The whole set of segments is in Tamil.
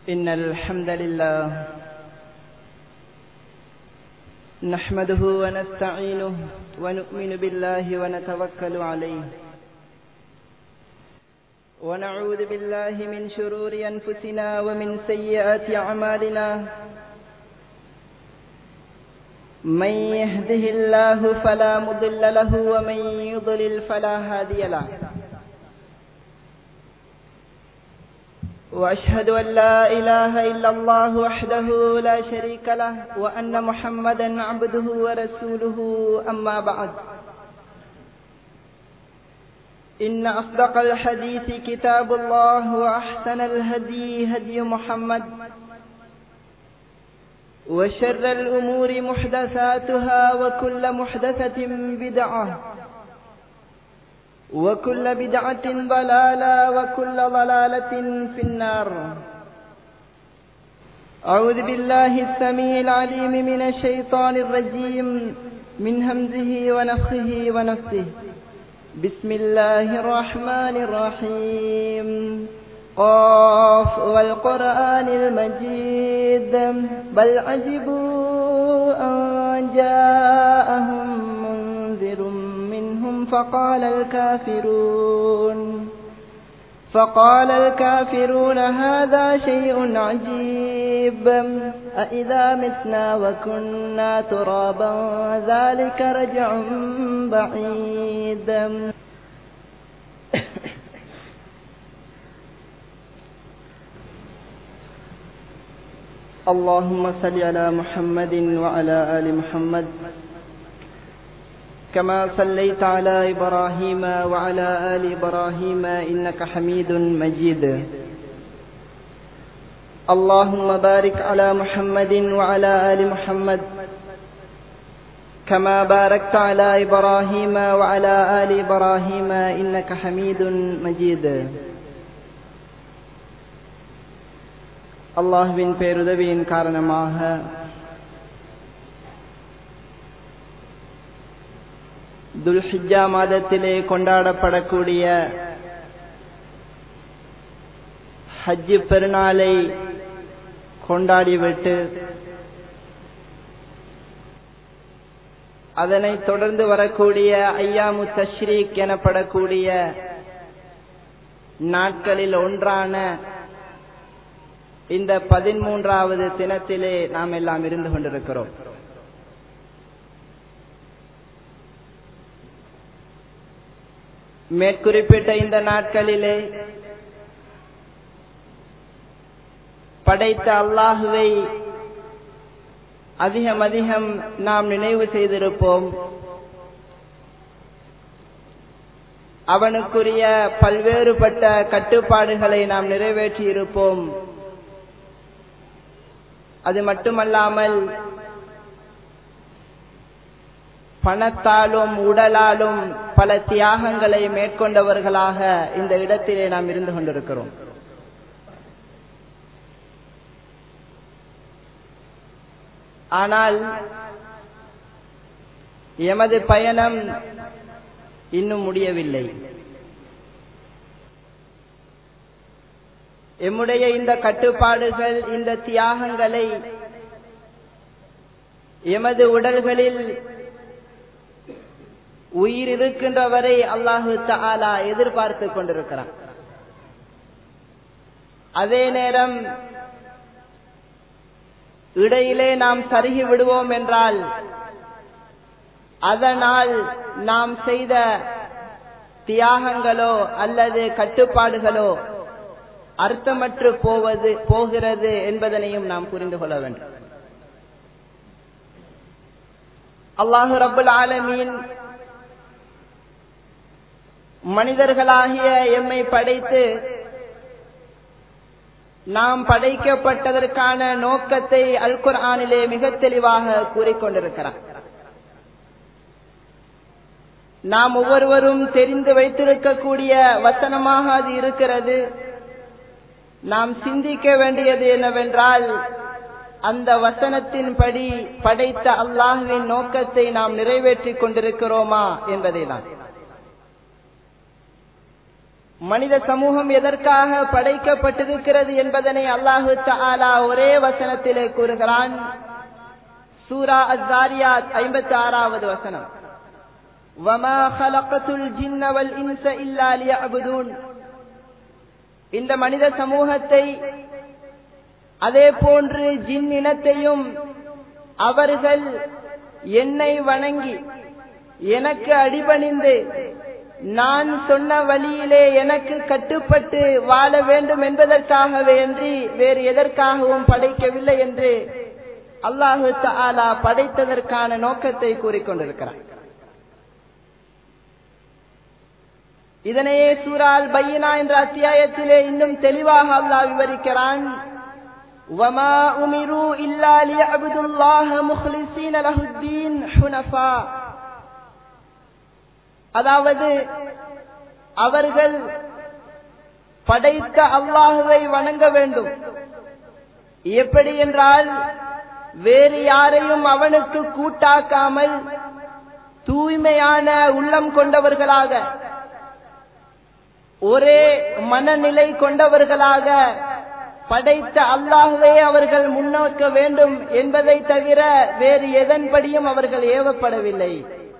إن الحمد لله نحمده ونستعينه ونؤمن بالله ونتوكل عليه ونعوذ بالله من شرور أنفسنا ومن سيئات أعمالنا من يهده الله فلا مضل له ومن يضلل فلا هادي له وأشهد أن لا إله إلا الله وحده لا شريك له وأن محمدا عبده ورسوله أما بعد إن أصدق الحديث كتاب الله وأحسن الهدي هدي محمد وشر الأمور محدثاتها وكل محدثة بدعة وكل بدعة ضلالة وكل ضلالة في النار أعوذ بالله السميع العليم من الشيطان الرجيم من همزه ونفخه ونفسه بسم الله الرحمن الرحيم قاف والقرآن المجيد بل عجبوا أن جاءهم منذر منهم فقال الكافرون فقال الكافرون هذا شيء عجيب أإذا متنا وكنا ترابا ذلك رجع بعيد اللهم صل على محمد وعلى آل محمد كما صليت على إبراهيم وعلى آل إبراهيم إنك حميد مجيد اللهم بارك على محمد وعلى آل محمد كما باركت على إبراهيم وعلى آل إبراهيم إنك حميد مجيد அல்லாஹுவின் பேருதவியின் காரணமாக துல்ஹிஜா மாதத்திலே கொண்டாடப்படக்கூடிய ஹஜ்ஜு பெருநாளை கொண்டாடிவிட்டு அதனை தொடர்ந்து வரக்கூடிய ஐயாமு தஷ்ரீக் எனப்படக்கூடிய நாட்களில் ஒன்றான இந்த பதிமூன்றாவது தினத்திலே நாம் எல்லாம் இருந்து கொண்டிருக்கிறோம் மேற்குறிப்பிட்ட இந்த நாட்களிலே படைத்த அல்லாஹுவை அதிகம் அதிகம் நாம் நினைவு செய்திருப்போம் அவனுக்குரிய பல்வேறுபட்ட கட்டுப்பாடுகளை நாம் நிறைவேற்றி இருப்போம் அது மட்டுமல்லாமல் பணத்தாலும் உடலாலும் பல தியாகங்களை மேற்கொண்டவர்களாக இந்த இடத்திலே நாம் இருந்து கொண்டிருக்கிறோம் ஆனால் எமது பயணம் இன்னும் முடியவில்லை எம்முடைய இந்த கட்டுப்பாடுகள் இந்த தியாகங்களை எமது உடல்களில் உயிர் இருக்கின்ற வரை அல்லாஹு தாலா எதிர்பார்த்து கொண்டிருக்கிறான் அதே நேரம் இடையிலே நாம் சருகி விடுவோம் என்றால் அதனால் நாம் செய்த தியாகங்களோ அல்லது கட்டுப்பாடுகளோ அர்த்தமற்று போவது போகிறது என்பதனையும் நாம் புரிந்து கொள்ள வேண்டும் அல்லாஹு ரபுல் ஆலமீன் மனிதர்களாகிய எம்மை படைத்து நாம் படைக்கப்பட்டதற்கான நோக்கத்தை அல் குர்ஆனிலே மிக தெளிவாக கூறிக்கொண்டிருக்கிறார் நாம் ஒவ்வொருவரும் தெரிந்து வைத்திருக்கக்கூடிய வசனமாக அது இருக்கிறது நாம் சிந்திக்க வேண்டியது என்னவென்றால் அந்த வசனத்தின்படி படைத்த அல்லாஹுவின் நோக்கத்தை நாம் நிறைவேற்றிக் கொண்டிருக்கிறோமா என்பதை தான் மனித சமூகம் எதற்காக படைக்கப்பட்டிருக்கிறது என்பதனை அல்லாஹு தாலா ஒரே வசனத்திலே கூறுகிறான் சூரா அஸ்தாரியாத் ஐம்பத்தி ஆறாவது வசனம் وَمَا خَلَقْتُ الْجِنَّ وَالْإِنسَ إِلَّا لِيَعْبُدُونَ இந்த மனித சமூகத்தை அதே போன்று ஜின் இனத்தையும் அவர்கள் என்னை வணங்கி எனக்கு அடிபணிந்து நான் சொன்ன வழியிலே எனக்கு கட்டுப்பட்டு வாழ வேண்டும் என்பதற்காகவே என்று வேறு எதற்காகவும் படைக்கவில்லை என்று அல்லாஹு தாலா படைத்ததற்கான நோக்கத்தை கூறிக்கொண்டிருக்கிறார் இதனையே சூரால் பையனா என்ற அத்தியாயத்திலே இன்னும் தெளிவாக அல்லாஹ் விவரிக்கிறான் وما أمروا إلا ليعبدوا الله مخلصين له الدين حنفاء அதாவது அவர்கள் படைத்த அல்லாஹுவை வணங்க வேண்டும் எப்படி என்றால் வேறு யாரையும் அவனுக்கு கூட்டாக்காமல் தூய்மையான உள்ளம் கொண்டவர்களாக ஒரே மனநிலை கொண்டவர்களாக படைத்த அல்லாஹுவே அவர்கள் முன்னோக்க வேண்டும் என்பதை தவிர வேறு எதன்படியும் அவர்கள் ஏவப்படவில்லை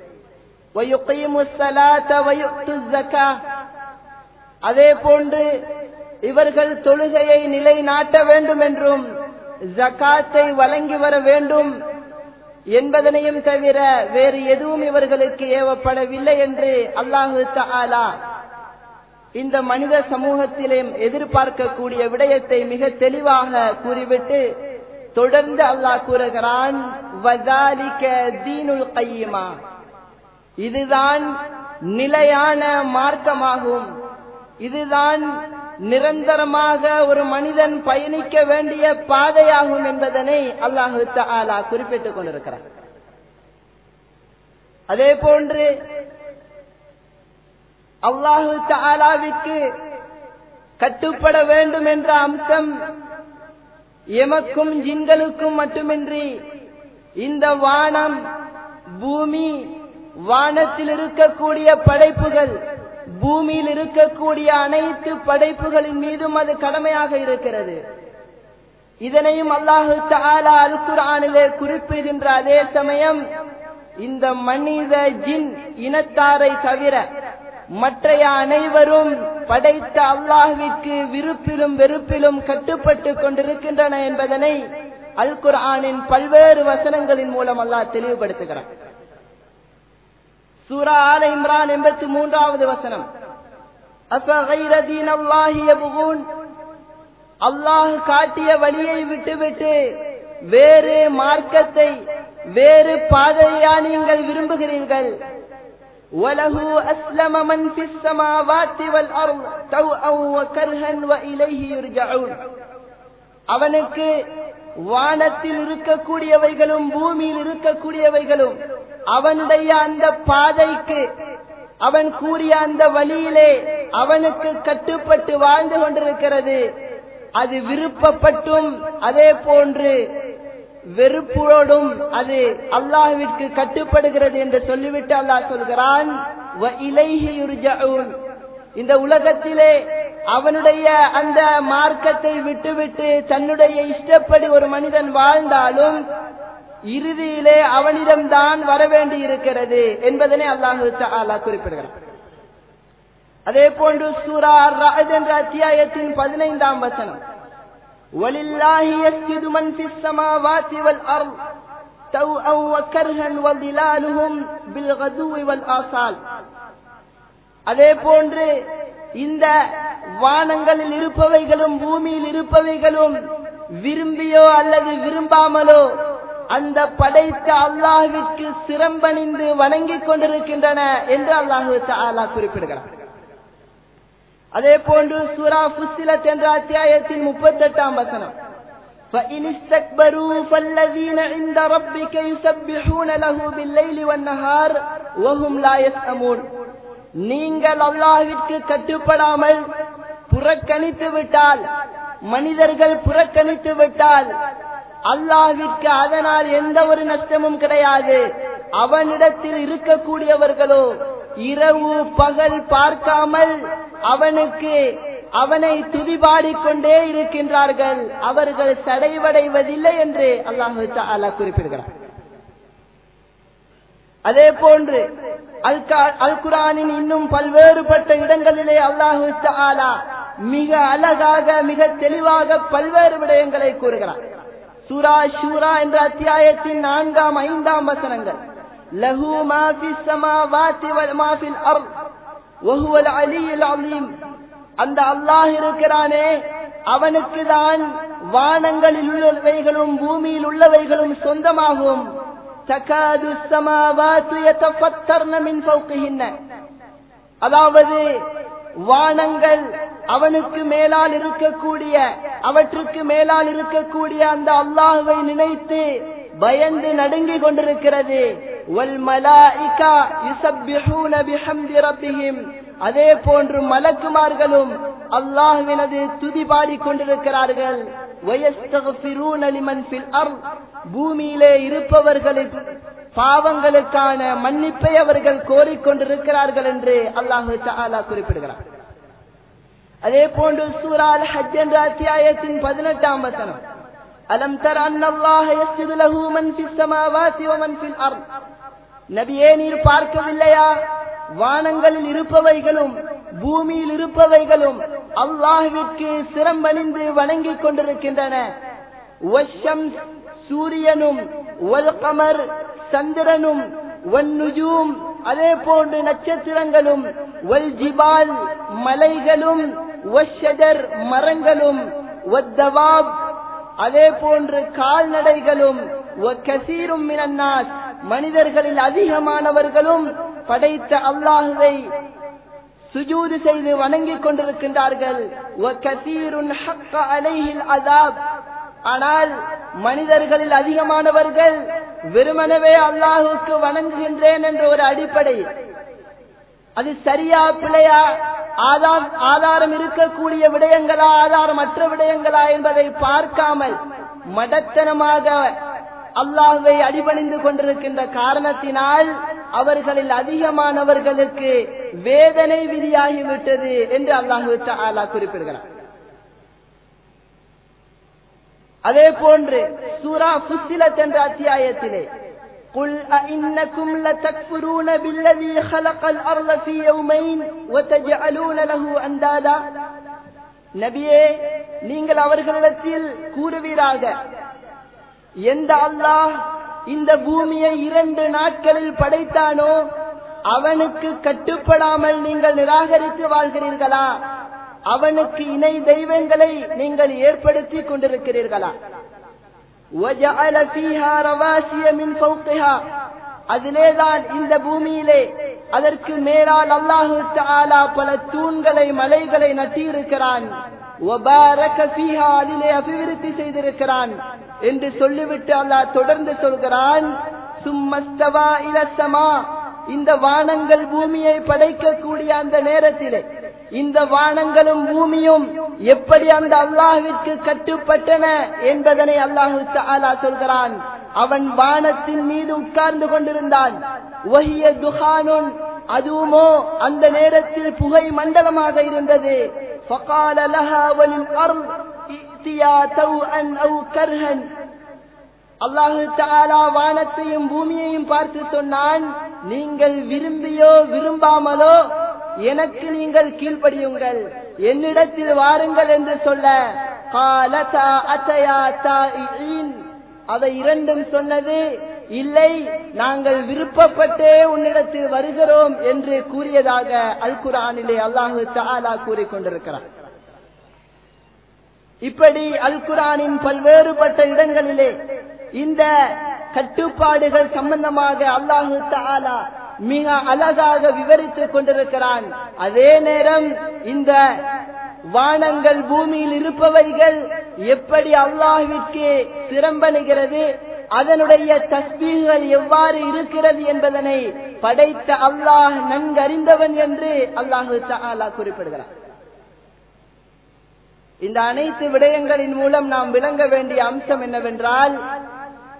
அதே போன்று இவர்கள் தொழுகையை நிலைநாட்ட வேண்டும் என்றும் ஜக்காத்தை வழங்கி வர வேண்டும் என்பதனையும் தவிர வேறு எதுவும் இவர்களுக்கு ஏவப்படவில்லை என்று அல்லாஹு தாலா இந்த மனித சமூகத்திலே எதிர்பார்க்கக்கூடிய விடயத்தை மிக தெளிவாக கூறிவிட்டு தொடர்ந்து அல்லாஹ் கூறுகிறான் இதுதான் நிலையான மார்க்கமாகும் இதுதான் நிரந்தரமாக ஒரு மனிதன் பயணிக்க வேண்டிய பாதையாகும் என்பதனை அல்லாஹு தாலா குறிப்பிட்டுக் கொண்டிருக்கிறார் அதே போன்று அல்லாஹு தாலாவிற்கு கட்டுப்பட வேண்டும் என்ற அம்சம் எமக்கும் ஜின்களுக்கும் மட்டுமின்றி இந்த வானம் பூமி வானத்தில் இருக்கக்கூடிய படைப்புகள் பூமியில் இருக்கக்கூடிய அனைத்து படைப்புகளின் மீதும் அது கடமையாக இருக்கிறது இதனையும் அல்லாஹு தாலா அல் குரானிலே குறிப்பிடுகின்ற அதே சமயம் இந்த மனித ஜின் இனத்தாரை தவிர மற்றைய அனைவரும் படைத்த அல்லாஹுவிற்கு விருப்பிலும் வெறுப்பிலும் கட்டுப்பட்டு கொண்டிருக்கின்றன என்பதனை அல் குர்ஆனின் பல்வேறு வசனங்களின் மூலம் அல்லாஹ் தெளிவுபடுத்துகிறார் சூரா ஆல இம்ரான் எண்பத்தி மூன்றாவது வசனம் அல்லாஹ் காட்டிய வழியை விட்டுவிட்டு வேறு மார்க்கத்தை வேறு பாதையா நீங்கள் விரும்புகிறீர்கள் وله أسلم من في السماوات والأرض توءا وكرها وإليه يرجعون அவனுக்கு வானத்தில் இருக்கக்கூடியவைகளும் பூமியில் இருக்கக்கூடியவைகளும் அவனுடைய அந்த பாதைக்கு அவன் கூறிய அந்த வழியிலே அவனுக்கு கட்டுப்பட்டு வாழ்ந்து கொண்டிருக்கிறது அது விருப்பப்பட்டும் அதே போன்று வெறுப்போடும் அது அல்லாஹ்விற்கு கட்டுப்படுகிறது என்று சொல்லிவிட்டு அல்லாஹ் சொல்கிறான் இந்த உலகத்திலே அவனுடைய அந்த மார்க்கத்தை விட்டுவிட்டு தன்னுடைய இஷ்டப்படி ஒரு மனிதன் வாழ்ந்தாலும் இறுதியிலே அவனிடம்தான் வர வேண்டி இருக்கிறது என்பதனை அல்லாஹு அல்லாஹ் குறிப்பிடுகிறார் அதே போன்று சூரா ராஜ் என்ற அத்தியாயத்தின் பதினைந்தாம் வசனம் ولله يسجد من في السماوات والأرض توءا وكرها وظلالهم بالغدو والآصال அதே போன்று இந்த வானங்களில் இருப்பவைகளும் பூமியில் இருப்பவைகளும் விரும்பியோ அல்லது விரும்பாமலோ அந்த படைத்த அல்லாஹுவிற்கு சிரம்பணிந்து வணங்கிக் கொண்டிருக்கின்றன என்று அல்லாஹு தாலா குறிப்பிடுகிறார் அதே போன்று சூரா புஸ்திலத் என்ற அத்தியாயத்தின் முப்பத்தி எட்டாம் வசனம் فإن استكبروا فالذين عند ربك يسبحون له بالليل والنهار وهم لا يسأمون நீங்கள் அல்லாஹ்விற்கு கட்டுப்படாமல் புறக்கணித்து விட்டால் மனிதர்கள் புறக்கணித்து விட்டால் அல்லாஹ்விற்கு அதனால் எந்த ஒரு நஷ்டமும் கிடையாது அவனிடத்தில் இருக்கக்கூடியவர்களோ இரவு பகல் பார்க்காமல் அவனுக்கு அவனை துதிபாடிக்கொண்டே இருக்கின்றார்கள் அவர்கள் சடைவடைவதில்லை என்று அல்லாஹு தாலா குறிப்பிடுகிறார் அதே போன்று அல் குரானின் இன்னும் பல்வேறுபட்ட இடங்களிலே அல்லாஹு தாலா மிக அழகாக மிக தெளிவாக பல்வேறு விடயங்களை கூறுகிறார் சூரா ஷூரா என்ற அத்தியாயத்தின் நான்காம் ஐந்தாம் வசனங்கள் லஹு மாஃபி சமாவாதி வல் மாஃபில் அர்த் வஹுவல் அலியுல் அலீம் அந்த அல்லாஹ் இருக்கிறானே அவனுக்கு தான் வானங்களில் உள்ளவைகளும் பூமியில் உள்ளவைகளும் சொந்தமாகும் தகாது சமாவாத்து யதஃபத்தர்ன மின் ஃபௌகிஹின்ன அதாவது வானங்கள் அவனுக்கு மேலால் இருக்கக்கூடிய அவற்றுக்கு மேலால் இருக்கக்கூடிய அந்த அல்லாஹுவை நினைத்து பயந்து நடுங்கிக் கொண்டிருக்கிறது வல் மலாயிகா யுஸப்பிஹூன பிஹம்தி ரப்பிஹிம் அதே போன்று மலக்குமார்களும் அல்லாஹ்வினது துதி பாடிக் கொண்டிருக்கிறார்கள் பூமியிலே இருப்பவர்களுக்கு பாவங்களுக்கான மன்னிப்பை அவர்கள் கோரிக்கொண்டிருக்கிறார்கள் என்று அல்லாஹு தாலா குறிப்பிடுகிறார் அதே போன்று சூரால் ஹஜ் என்ற அத்தியாயத்தின் பதினெட்டாம் வசனம் அலம் தர் அன்னல்லாஹ யஸ்ஜுது லஹு மன் ஃபிஸ் ஸமாவாதி வ மன் ஃபில் அர்த் நபியே நீர் பார்க்கவில்லையா வானங்களில் இருப்பவைகளும் பூமியில் இருப்பவைகளும் அல்லாஹ்விற்கு சிரம்பணிந்து வணங்கிக் கொண்டிருக்கின்றன சூரியனும் கமர் சந்திரனும் வன்னுஜூம் அதே போன்று நட்சத்திரங்களும் வல் ஜிபால் மலைகளும் வஷஜர் மரங்களும் வத்தவாப் அதே போன்று கால்நடைகளும் கசீரும் மினன்னாஸ் மனிதர்களில் அதிகமானவர்களும் படைத்த அல்லாஹுவை சுஜூது செய்து வணங்கிக் கொண்டிருக்கின்றார்கள் ஆனால் மனிதர்களில் அதிகமானவர்கள் வெறுமனவே அல்லாஹுக்கு வணங்குகின்றேன் என்ற ஒரு அடிப்படை அது சரியா பிழையா ஆதார் ஆதாரம் இருக்கக்கூடிய விடயங்களா ஆதாரமற்ற விடயங்களா என்பதை பார்க்காமல் மடத்தனமாக அல்லாஹுவை அடிபணிந்து கொண்டிருக்கின்ற காரணத்தினால் அவர்களில் அதிகமானவர்களுக்கு வேதனை விதியாகிவிட்டது என்று அல்லாஹு தாலா குறிப்பிடுகிறார் அதே போன்று சூரா புஸ்திலத் என்ற அத்தியாயத்திலே قل أئنكم لتكفرون بالذي خلق الأرض في يومين وتجعلون له أندادا நபியே நீங்கள் அவர்களிடத்தில் கூறுவீராக எந்த அல்லாஹ் இந்த பூமியை இரண்டு நாட்களில் படைத்தானோ அவனுக்கு கட்டுப்படாமல் நீங்கள் நிராகரித்து வாழ்கிறீர்களா அவனுக்கு இணை தெய்வங்களை நீங்கள் ஏற்படுத்தி கொண்டிருக்கிறீர்களா அதிலேதான் இந்த பூமியிலே அதற்கு மேலால் அல்லாஹு தாலா பல தூண்களை மலைகளை நட்டியிருக்கிறான் அதிலே அபிவிருத்தி செய்திருக்கிறான் என்று சொல்லிவிட்டு அல்லாஹ் தொடர்ந்து சொல்கிறான் சும்மஸ்தவா இலசமா இந்த வானங்கள் பூமியை படைக்கக்கூடிய அந்த நேரத்திலே இந்த வானங்களும் பூமியும் எப்படி அந்த அல்லாஹுவிற்கு கட்டுப்பட்டன என்பதனை அல்லாஹு தாலா சொல்கிறான் அவன் வானத்தின் மீது உட்கார்ந்து கொண்டிருந்தான் வஹிய துஹானுன் அதுவுமோ அந்த நேரத்தில் புகை மண்டலமாக இருந்தது فقال لها وللأرض ائتيا توءا أو كرها அல்லாஹு தாலா வானத்தையும் பூமியையும் பார்த்து சொன்னான் நீங்கள் விரும்பியோ விரும்பாமலோ எனக்கு நீங்கள் கீழ்ப்படியுங்கள் என்னிடத்தில் வாருங்கள் என்று சொல்ல அவை இரண்டும் சொன்னது இல்லை நாங்கள் விருப்பப்பட்டே உன்னிடத்தில் வருகிறோம் என்று கூறியதாக அல் குரானிலே அல்லாஹு தாலா கூறிக்கொண்டிருக்கிறார் இப்படி அல் குரானின் பல்வேறுபட்ட இடங்களிலே இந்த கட்டுப்பாடுகள் சம்பந்தமாக அல்லாஹு தாலா மிக அழகாக விவரித்துக் கொண்டிருக்கிறான் அதே நேரம் இந்த வானங்கள் பூமியில் இருப்பவைகள் எப்படி அல்லாஹ்விற்கு திறம்பணுகிறது அதனுடைய தஸ்பீகள் எவ்வாறு இருக்கிறது என்பதனை படைத்த அல்லாஹ் நன்கறிந்தவன் என்று அல்லாஹு தாலா குறிப்பிடுகிறார் இந்த அனைத்து விடயங்களின் மூலம் நாம் விளங்க வேண்டிய அம்சம் என்னவென்றால்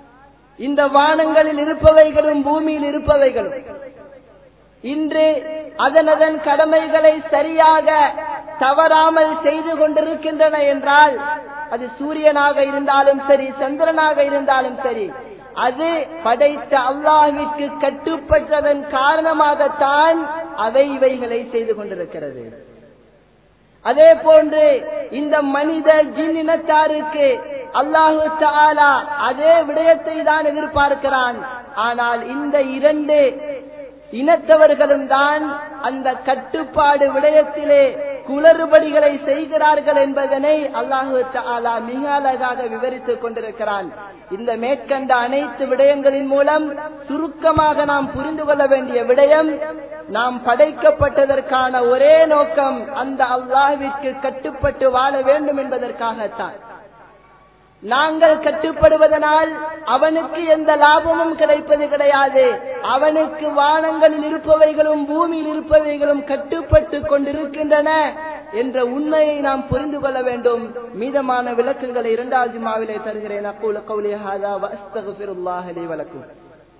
இந்த வானங்களில் இருப்பவைகளும் பூமியில் இருப்பவைகளும் இன்று அதனதன் கடமைகளை சரியாக தவறாமல் செய்து கொண்டிருக்கின்றன என்றால் அது சூரியனாக இருந்தாலும் சரி சந்திரனாக இருந்தாலும் சரி அது படைத்த அல்லாஹ்விற்கு கட்டுப்பட்டதன் காரணமாகத்தான் அவை இவைகளை செய்து கொண்டிருக்கிறது அதே போன்று இந்த மனித ஜின் இனத்தாருக்கு அல்லாஹு தாலா அதே விடயத்தை தான் எதிர்பார்க்கிறான் ஆனால் இந்த இரண்டு இனத்தவர்களும் தான் அந்த கட்டுப்பாடு விடயத்திலே குளறுபடிகளை செய்கிறார்கள் என்பதனை அல்லாஹு தாலா மிக அழகாக விவரித்துக் கொண்டிருக்கிறான் இந்த மேற்கண்ட அனைத்து விடயங்களின் மூலம் சுருக்கமாக நாம் புரிந்து கொள்ள வேண்டிய விடயம் நாம் படைக்கப்பட்டதற்கான ஒரே நோக்கம் அந்த அல்லாஹ்விற்கு கட்டுப்பட்டு வாழ வேண்டும் என்பதற்காகத்தான் நாங்கள் கட்டுப்படுவதனால் அவனுக்கு எந்த லாபமும் கிடைப்பது கிடையாது அவனுக்கு வானங்களில் இருப்பவைகளும் பூமியில் இருப்பவைகளும் கட்டுப்பட்டு கொண்டிருக்கின்றன என்ற உண்மையை நாம் புரிந்து கொள்ள வேண்டும் மீதமான விளக்கங்களை இரண்டாவது மாவிலே தருகிறேன் அக்கூல கௌலி ஹாதா வஸ்தகுஃபிருல்லாஹ் லி வலக்கும்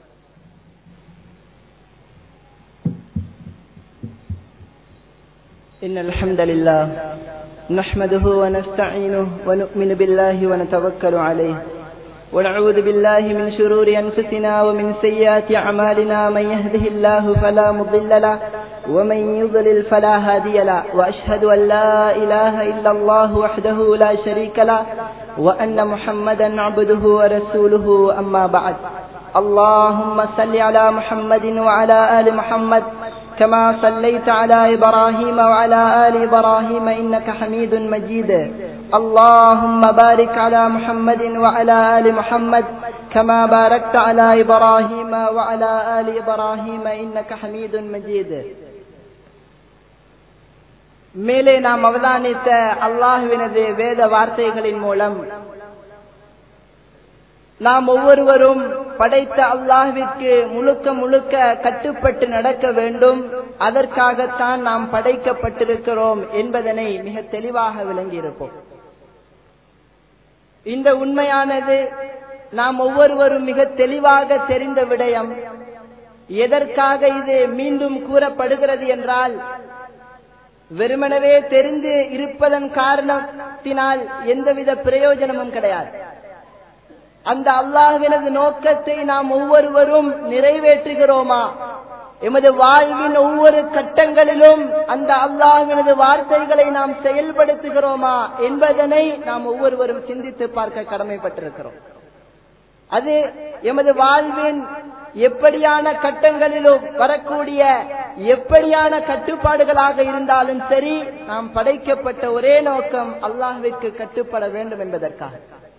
إن الحمد لله نحمده ونستعينه ونؤمن بالله ونتوكل عليه ونعوذ بالله من شرور أنفسنا ومن سيئات أعمالنا من يهده الله فلا مضل له ومن يضلل فلا هادي له وأشهد أن لا إله إلا الله وحده لا شريك له وأن محمدا عبده ورسوله أما بعد اللهم صل على محمد وعلى آل محمد كما صليت على إبراهيم وعلى آل إبراهيم إنك حميد مجيد اللهم بارك على محمد وعلى آل محمد كما باركت على إبراهيم وعلى آل إبراهيم إنك حميد مجيد மேலே நாம் அவதானித்த அல்லாஹுவினது வேத வார்த்தைகளின் மூலம் நாம் ஒவ்வொருவரும் படைத்த அல்லாஹ்விற்கு முழுக்க முழுக்க கட்டுப்பட்டு நடக்க வேண்டும் அதற்காகத்தான் நாம் படைக்கப்பட்டிருக்கிறோம் என்பதனை மிக தெளிவாக விளங்கியிருப்போம் இந்த உண்மையானது நாம் ஒவ்வொருவரும் மிக தெளிவாக தெரிந்த விடயம் எதற்காக இது மீண்டும் கூறப்படுகிறது என்றால் வெறுமனவே தெரிந்து இருப்பதன் காரணத்தினால் எந்தவித பிரயோஜனமும் கிடையாது அந்த அல்லாஹ்வினது நோக்கத்தை நாம் ஒவ்வொருவரும் நிறைவேற்றுகிறோமா எமது வாழ்வின் ஒவ்வொரு கட்டங்களிலும் அந்த அல்லாஹ்வினது வார்த்தைகளை நாம் செயல்படுத்துகிறோமா என்பதனை நாம் ஒவ்வொருவரும் சிந்தித்து பார்க்க கடமைப்பட்டிருக்கிறோம் அது எமது வாழ்வின் எப்படியான கட்டங்களிலும் வரக்கூடிய எப்படியான கட்டுப்பாடுகளாக இருந்தாலும் சரி நாம் படைக்கப்பட்ட ஒரே நோக்கம் அல்லாஹ்விற்கு கட்டுப்பட வேண்டும் என்பதற்காக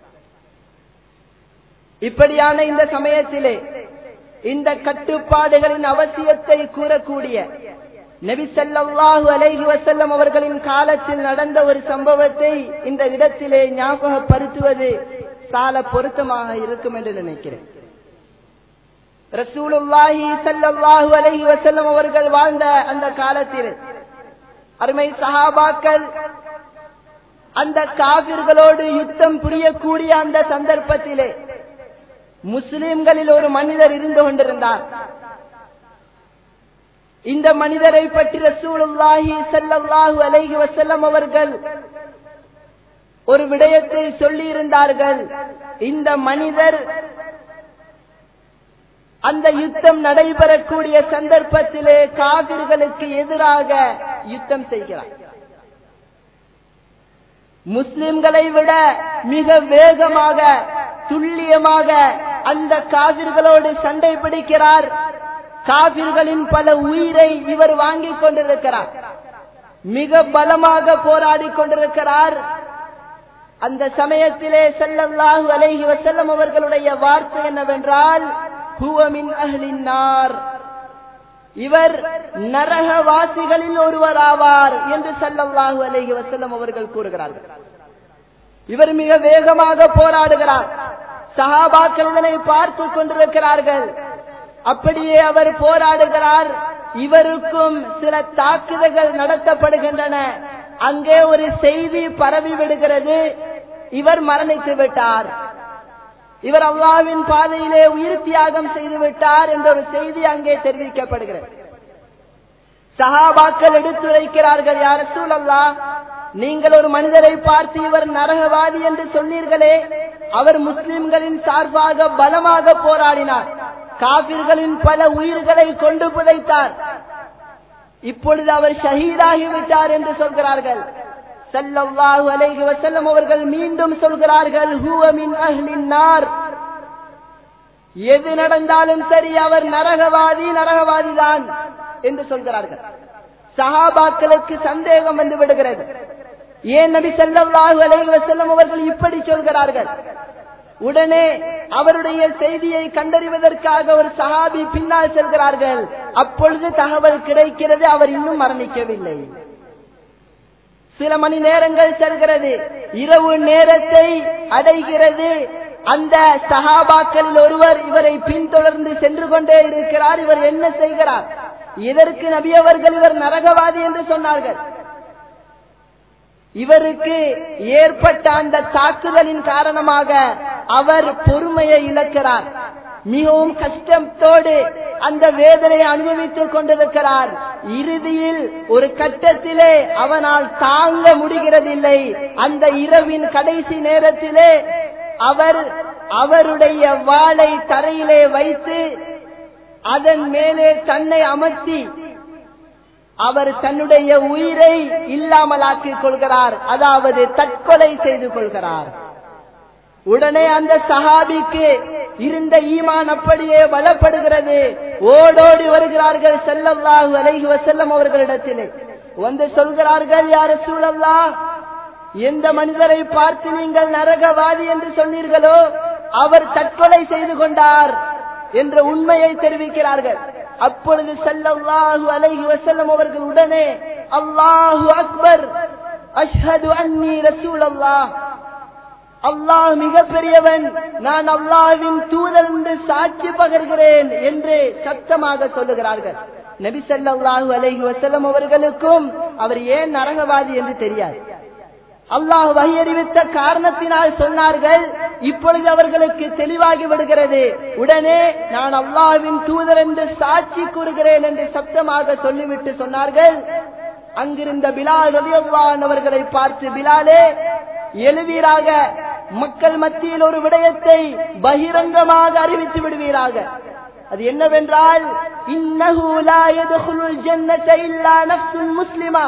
இப்படியான இந்த சமயத்திலே இந்த கட்டுப்பாடுகளின் அவசியத்தை கூறக்கூடிய நபி ஸல்லல்லாஹு அலைஹி வஸல்லம் அவர்களின் காலத்தில் நடந்த ஒரு சம்பவத்தை இந்த இடத்திலே ஞாபகப்படுத்துவது சால பொருத்தமாக இருக்கும் என்று நினைக்கிறேன் ரசூலுல்லாஹி ஸல்லல்லாஹு அலைஹி வஸல்லம் அவர்கள் வாழ்ந்த அந்த காலத்தில் அருமை சஹாபாக்கள் அந்த காவிர்களோடு யுத்தம் புரியக்கூடிய அந்த சந்தர்ப்பத்திலே முஸ்லிம்களில் ஒரு மனிதர் இருந்து கொண்டிருந்தார் இந்த மனிதரை பற்றி ரசூலுல்லாஹி ஸல்லல்லாஹு அலைஹி வஸல்லம் அவர்கள் ஒரு விடயத்தை சொல்லி இருந்தார்கள் இந்த மனிதர் அந்த யுத்தம் நடைபெறக்கூடிய சந்தர்ப்பத்திலே காவிர்களுக்கு எதிராக யுத்தம் செய்கிறார் முஸ்லிம்களை விட மிக வேகமாக துல்லியமாக அந்த காவிர்களோடு சண்டை பிடிக்கிறார் காவிர்களின் பல உயிரை இவர் வாங்கிக் கொண்டிருக்கிறார் மிக பலமாக போராடி கொண்டிருக்கிறார் அந்த சமயத்திலே செல்லல்லாஹு அலைஹி வசல்லம் அவர்களுடைய வார்த்தை என்னவென்றால் ஹுவமின் அஹ்லின்னார் இவர் நரகவாசிகளில் ஒருவர் ஆவார் என்று சல்லல்லாஹு அலைஹி வசல்லம் அவர்கள் கூறுகிறார்கள் இவர் மிக வேகமாக போராடுகிறார் சஹாபாக்கள் இதனை பார்த்து கொண்டிருக்கிறார்கள் அப்படியே அவர் போராடுகிறார் இவருக்கும் சில தாக்குதல்கள் நடத்தப்படுகின்றன அங்கே ஒரு செய்தி பரவி விடுகிறது இவர் மரணித்து விட்டார் இவர் அல்லாவின் பாதையிலே உயிர் தியாகம் செய்து விட்டார் என்ற ஒரு செய்தி அங்கே தெரிவிக்கப்படுகிறது சஹாபாக்கள் எடுத்துரைக்கிறார்கள் யார் சூழல்லா நீங்கள் ஒரு மனிதரை பார்த்து இவர் நரகவாதி என்று சொன்னீர்களே அவர் முஸ்லிம்களின் சார்பாக பலமாக போராடினார் காபிர்களின் பல உயிர்களை கொண்டு புதைத்தார் இப்பொழுது அவர் ஷஹீதாகிவிட்டார் என்று சொல்கிறார்கள் ஸல்லல்லாஹு அலைஹி வஸல்லம் அவர்கள் மீண்டும் சொல்கிறார்கள் ஹுவ மின் அஹ்லின் நார் எது நடந்தாலும் சரி அவர் நரகவாதி நரகவாதி தான் என்று சொல்கிறார்கள் சஹாபாக்களுக்கு சந்தேகம் வந்து விடுகிறது ஏன் நபி ஸல்லல்லாஹு அலைஹி வஸல்லம் அவர்கள் இப்படி சொல்கிறார்கள் உடனே அவருடைய செய்தியை கண்டறிவதற்காக ஒரு சஹாபி பின்னால் செல்கிறார்கள் அப்பொழுது தகவல் கிடைக்கிறது அவர் இன்னும் மரணிக்கவில்லை சில மணி நேரங்கள் செல்கிறது இரவு நேரத்தை அடைகிறது அந்த சஹாபாக்களில் ஒருவர் இவரை பின்தொடர்ந்து சென்று கொண்டே இருக்கிறார் இவர் என்ன செய்கிறார் இதற்கு நபி அவர்கள் இவர் நரகவாதி என்று சொன்னார்கள் இவருக்கு ஏற்பட்ட அந்த தாக்குதலின் காரணமாக அவர் பொறுமையை இழக்கிறார் மிகவும் கஷ்டத்தோடு அந்த வேதனை அனுபவித்துக் கொண்டிருக்கிறார் இறுதியில் ஒரு கட்டத்திலே அவனால் தாங்க முடிகிறதில்லை அந்த இரவின் கடைசி நேரத்திலே அவர் அவருடைய வாளை தரையிலே வைத்து அதன் மேலே தன்னை அமர்த்தி அவர் தன்னுடைய உயிரை இல்லாமலாக்கிக் கொள்கிறார் அதாவது தற்கொலை செய்து கொள்கிறார் உடனே அந்த சஹாபிக்கு இருந்த ஈமான் அப்படியே பலப்படுகிறது ஓடோடி வருகிறார்கள் செல்லல்லாஹு அலைஹி வஸல்லம் அவர்களிடத்திலே வந்து சொல்கிறார்கள் யார் சூழல்லா எந்த மனிதரை பார்த்து நீங்கள் நரகவாதி என்று சொன்னீர்களோ அவர் தற்கொலை செய்து கொண்டார் என்ற உண்மையை தெரிவிக்கிறார்கள் அப்பொழுது செல்லல்லாஹு அலைஹி வஸல்லம் அவர்கள் உடனே அல்லாஹு அக்பர் அஷ்ஹது அன்னி ரசூலல்லாஹ் அல்லாஹ் மிக பெரியவன் நான் அல்லாஹ்வின் தூதர் என்று சாட்சி பகர்கிறேன் என்று சத்தமாக சொல்லுகிறார்கள் நபி ஸல்லல்லாஹு அலைஹி வஸல்லம் அவர்களுக்கும் அவர் ஏன் நரகவாதி என்று தெரியாது அல்லாஹ் வகையறிவித்த காரணத்தினால் சொன்னார்கள் இப்பொழுது அவர்களுக்கு தெளிவாகி விடுகிறது உடனே நான் அல்லாஹ்வின் தூதர் என்று சாட்சி கூறுகிறேன் என்று சப்தமாக சொல்லிவிட்டு சொன்னார்கள் அங்கிருந்த பிலால் ரலியல்லாஹு அவர்களை பார்த்து பிலாலே எழுவீராக மக்கள் மத்தியில் ஒரு விடயத்தை பகிரங்கமாக அறிவித்து விடுவீராக அது என்னவென்றால் இன்னஹு லா யதுகுலுல் ஜன்னத இல்லா நஃப்சுல் முஸ்லிமா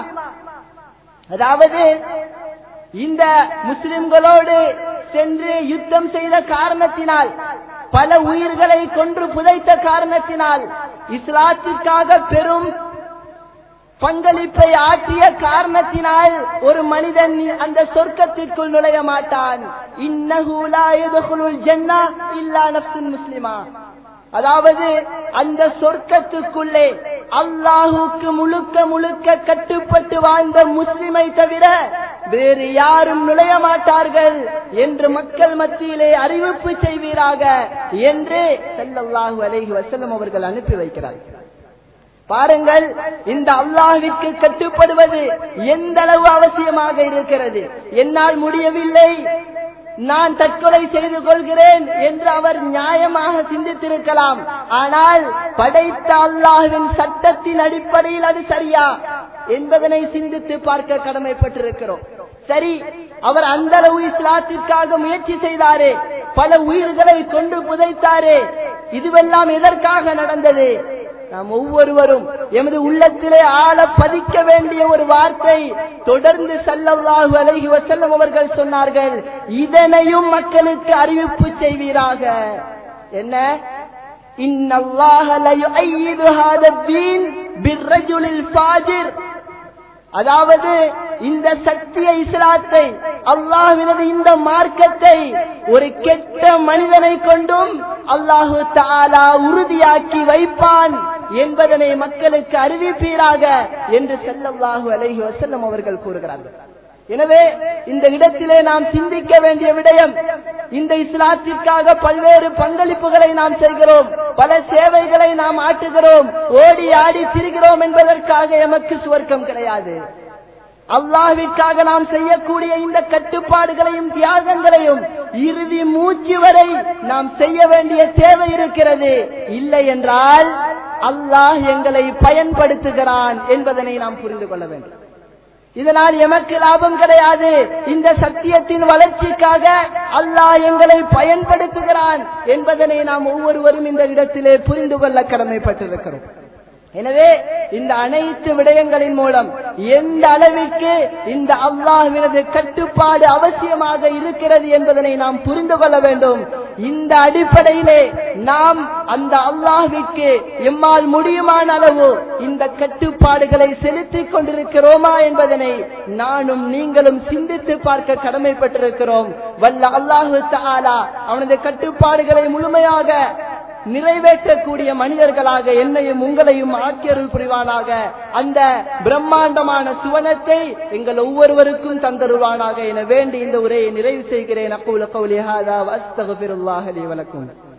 அதாவது இந்த முஸ்லிம்களோடு சென்று யுத்தம் செய்த காரணத்தினால் பல உயிர்களை கொன்று புதைத்த காரணத்தினால் இஸ்லாத்திற்காக பெரும் பங்களிப்பை ஆற்றிய காரணத்தினால் ஒரு மனிதன் அந்த சொர்க்கத்திற்குள் நுழைய மாட்டான் ஜன்னா இல்லா நப்சுல் முஸ்லிமா அதாவது அந்த சொர்க்கத்துக்குள்ளே அல்லாஹுக்கு முழுக்க முழுக்க கட்டுப்பட்டு வாழ்ந்த முஸ்லிமை தவிர வேறு யாரும் நுழைய மாட்டார்கள் என்று மக்கள் மத்தியிலே அறிவிப்பு செய்வீராக என்று செல்லல்லாஹு அலைஹி வசல்லம் அவர்கள் அனுப்பி வைக்கிறார்கள் பாருங்கள் இந்த அல்லாஹ்விற்கு கட்டுப்படுவது எந்த அளவு அவசியமாக இருக்கிறது என்னால் முடியவில்லை நான் தற்கொலை செய்து கொள்கிறேன் என்று அவர் நியாயமாக சிந்தித்திருக்கலாம் ஆனால் படைத்த அல்லாஹ்வின் சட்டத்தின் அடிப்படையில் அது சரியா என்பதனை சிந்தித்து பார்க்க கடமைப்பட்டிருக்கிறோம் சரி அவர் அந்த அளவு இஸ்லாத்திற்காக முயற்சி செய்தாரே பல உயிர்களை கொண்டு புதைத்தாரே இதுவெல்லாம் எதற்காக நடந்தது நாம் ஒவ்வொருவரும் எமது உள்ளத்திலே ஆழ பதிக்க வேண்டிய ஒரு வார்த்தை தொடர்ந்து சல்லல்லாஹு அலைஹி வஸல்லம் அவர்கள் சொன்னார்கள் இதனையும் மக்களுக்கு அறிவிப்பு செய்வீராக என்ன இன்னல்லாஹ லயுஐயிது ஹாதா தீன் பிர்ரஜுலில் ஃபாஜிர் அதாவது இந்த சத்திய இஸ்லாத்தை அல்லாஹ்வினது இந்த மார்க்கத்தை ஒரு கெட்ட மனிதனை கொண்டும் அல்லாஹு தாலா உறுதியாக்கி வைப்பான் என்பதனை மக்களுக்கு அறிவிப்பீராக என்று செல்லல்லாஹு அலைஹி வசல்லம் அவர்கள் கூறுகிறார்கள் எனவே இந்த இடத்திலே நாம் சிந்திக்க வேண்டிய விடயம் இந்த இஸ்லாத்திற்காக பல்வேறு பங்களிப்புகளை நாம் செய்கிறோம் பல சேவைகளை நாம் ஆற்றுகிறோம் ஓடி ஆடி திரிகிறோம் என்பதற்காக எமக்கு சுவர்க்கம் கிடையாது அல்லாஹ்விற்காக நாம் செய்யக்கூடிய இந்த கட்டுப்பாடுகளையும் தியாகங்களையும் இறுதி மூச்சு வரை நாம் செய்ய வேண்டிய தேவை இருக்கிறது இல்லை என்றால் அல்லாஹ் எங்களை பயன்படுத்துகிறான் என்பதனை நாம் புரிந்து கொள்ள வேண்டும் இதனால் எமக்கு லாபம் கிடையாது இந்த சத்தியத்தின் வளர்ச்சிக்காக அல்லாஹ் எங்களை பயன்படுத்துகிறான் என்பதனை நாம் ஒவ்வொருவரும் இந்த இடத்திலே புரிந்து கொள்ள கடமைப்பட்டிருக்கிறோம் எனவே இந்த அனைத்து விடயங்களின் மூலம் எந்த அளவிற்கு இந்த அல்லாஹ்வினது கட்டுப்பாடு அவசியமாக இருக்கிறது என்பதனை நாம் புரிந்து கொள்ள வேண்டும் இந்த அடிப்படையிலே நாம் அந்த அல்லாஹ்விற்கு எம்மால் முடியுமான அளவு இந்த கட்டுப்பாடுகளை செலுத்திக் கொண்டிருக்கிறோமா என்பதனை நானும் நீங்களும் சிந்தித்து பார்க்க கடமைப்பட்டிருக்கிறோம் வல்ல அல்லாஹு தஆலா அவனது கட்டுப்பாடுகளை முழுமையாக நிறைவேற்றக்கூடிய மனிதர்களாக என்னையும் உங்களையும் ஆக்கியருள் புரிவானாக அந்த பிரம்மாண்டமான சுவனத்தை எங்கள் ஒவ்வொருவருக்கும் தந்தருவானாக என வேண்டி இந்த உரையை நிறைவு செய்கிறேன் அக்கூல கௌலி ஹாதா வஸ்தகுபிருல்லாஹ் லி வலக்கும்